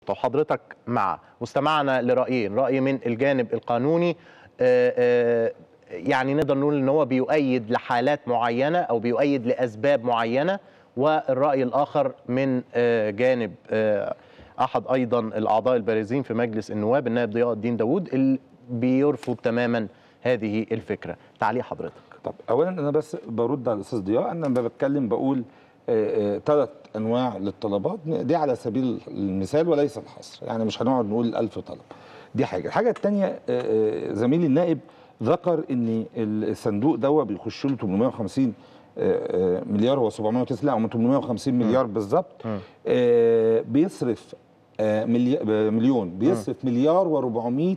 وحضرتك مع واستمعنا لرأيين رأي من الجانب القانوني آه، آه، يعني نقدر نقول ان هو بيؤيد لحالات معينة او بيؤيد لأسباب معينة والرأي الآخر من آه، جانب آه، أحد أيضا الأعضاء البارزين في مجلس النواب النائب ضياء الدين داوود اللي بيرفض تماما هذه الفكرة تعليق حضرتك طب اولا انا بس برد على الاستاذ ضياء انا لما بتكلم بقول ثلاث انواع للطلبات دي على سبيل المثال وليس الحصر يعني مش هنقعد نقول ألف طلب دي حاجه الحاجه الثانيه زميلي النائب ذكر ان الصندوق دوت بيخش له 850 آه، آه، مليار هو 790 لا هم 850 مليار بالظبط آه، بيصرف آه، ملي- آه، مليون بيصرف مليار و400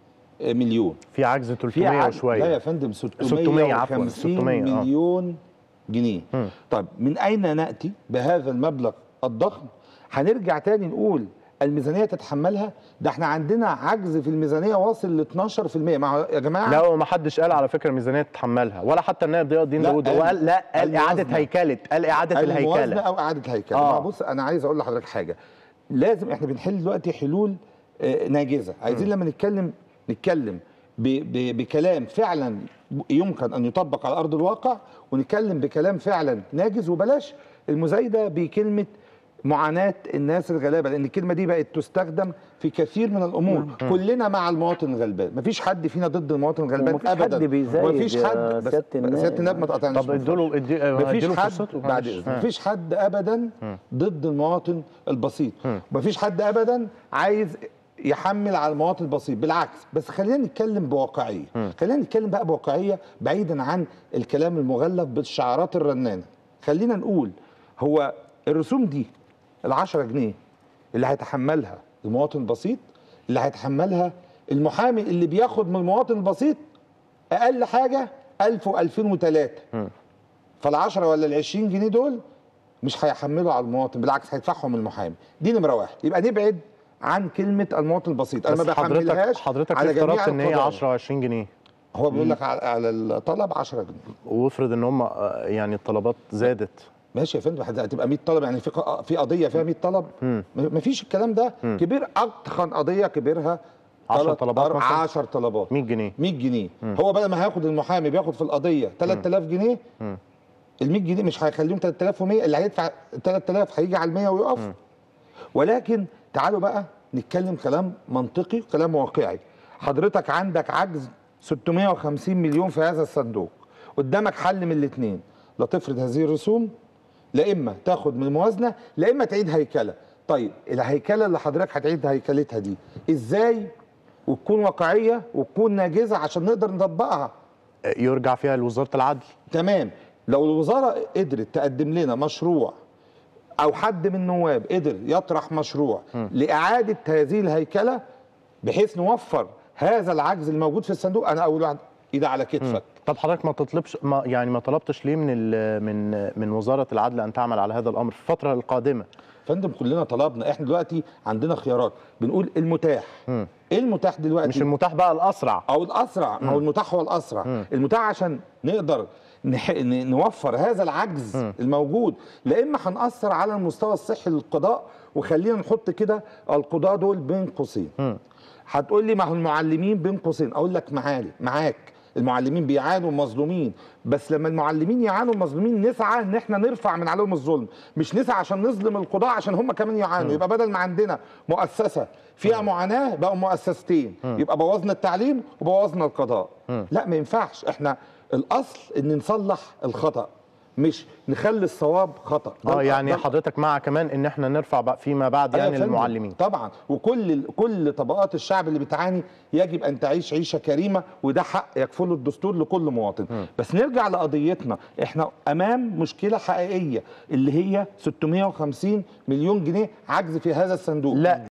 مليون في عجز في 300 عقد- لا يا وشوية فندم 600 عفواً، 650 600 آه. مليون جنيه مم. طيب من اين ناتي بهذا المبلغ الضخم هنرجع تاني نقول الميزانيه تتحملها ده احنا عندنا عجز في الميزانيه واصل ل 12% ما هو يا جماعه لا وما حدش قال على فكره الميزانيه تتحملها ولا حتى النائب ضياء الدين لا، داوود هو قال- قال لا قال الموازنة. اعاده هيكله قال اعاده الموازنه الهيكله او اعاده هيكله آه. آه. بص انا عايز اقول لحضرتك حاجه لازم احنا بنحل دلوقتي حلول آه، ناجزه عايزين لما نتكلم نتكلم ب ب بكلام فعلا يمكن ان يطبق على ارض الواقع ونتكلم بكلام فعلا ناجز وبلاش المزايده بكلمه معاناه الناس الغلابه لان الكلمه دي بقت تستخدم في كثير من الامور كلنا مع المواطن الغلبان مفيش حد فينا ضد المواطن الغلبان ومفيش ابدا حد بيزايد ومفيش يا حد بس سيادة النائب. سياده النائب ما تقاطعنيش طب ادوا له ادي- مفيش اديله حد فرصته بعد معلش. إذنك، مفيش حد ابدا ضد المواطن البسيط مفيش حد ابدا عايز يحمل على المواطن البسيط بالعكس بس خلينا نتكلم بواقعيه خلينا نتكلم بقى بواقعيه بعيدا عن الكلام المغلف بالشعارات الرنانه خلينا نقول هو الرسوم دي ال10 جنيه اللي هيتحملها المواطن البسيط اللي هيتحملها المحامي اللي بياخد من المواطن البسيط اقل حاجه 1000 و2003 فال10 ولا ال20 جنيه دول مش هيحملوا على المواطن بالعكس هيدفعهم المحامي دي نمره واحد يبقى نبعد عن كلمه المواطن البسيط انا بس ما حضرتك بحملهاش حضرتك على جميع افترضت ان هي القضايا. 10 20 جنيه هو بيقول لك على على الطلب 10 جنيه وافرض ان هم آه، يعني الطلبات زادت ماشي يا فندم هتبقى 100 طلب يعني في ق- في قضيه فيها 100 طلب ما فيش الكلام ده كبير اتخن قضيه كبيرها 10 طلبات مثلاً؟ 10 طلبات 100 جنيه 100 جنيه هو بدل ما هياخد المحامي بياخد في القضيه 3000 جنيه ال 100 جنيه مش هيخليهم 3100 اللي هيدفع 3000 هيجي على ال 100 ويقف ولكن تعالوا بقى نتكلم كلام منطقي كلام واقعي حضرتك عندك عجز 650 مليون في هذا الصندوق قدامك حل من الاثنين لا تفرض هذه الرسوم لا اما تاخد من الموازنه لا اما تعيد هيكله طيب الهيكله اللي حضرتك هتعيد هيكلتها دي ازاي وتكون واقعيه وتكون ناجزه عشان نقدر نطبقها آه، يرجع فيها لوزاره العدل تمام لو الوزاره قدرت تقدم لنا مشروع او حد من النواب قدر يطرح مشروع لاعاده هذه الهيكله بحيث نوفر هذا العجز الموجود في الصندوق انا اول واحد ايدي على كتفك طب حضرتك ما تطلبش ما يعني ما طلبتش ليه من ال- من من وزاره العدل ان تعمل على هذا الامر في الفتره القادمه فندم كلنا طلبنا احنا دلوقتي عندنا خيارات بنقول المتاح ايه المتاح دلوقتي مش المتاح بقى الاسرع او الاسرع ما هو المتاح هو الاسرع المتاح عشان نقدر نح... ن- نوفر هذا العجز الموجود لا اما هنأثر على المستوى الصحي للقضاء وخلينا نحط كده القضاة دول بين قوسين هتقول لي ما هو المعلمين بين قوسين اقول لك معالي معاك المعلمين بيعانوا مظلومين بس لما المعلمين يعانوا مظلومين نسعى ان احنا نرفع من عليهم الظلم مش نسعى عشان نظلم القضاء عشان هم كمان يعانوا يبقى بدل ما عندنا مؤسسه فيها معاناه بقوا مؤسستين يبقى بوظنا التعليم وبوظنا القضاء لا ما ينفعش احنا الاصل ان نصلح الخطا مش نخلي الصواب خطا ده اه الأ- يعني ده حضرتك مع كمان ان احنا نرفع بقى فيما بعد أيوة يعني يا فندم، المعلمين طبعا وكل كل طبقات الشعب اللي بتعاني يجب ان تعيش عيشه كريمه وده حق يكفله الدستور لكل مواطن بس نرجع لقضيتنا احنا امام مشكله حقيقيه اللي هي 650 مليون جنيه عجز في هذا الصندوق لا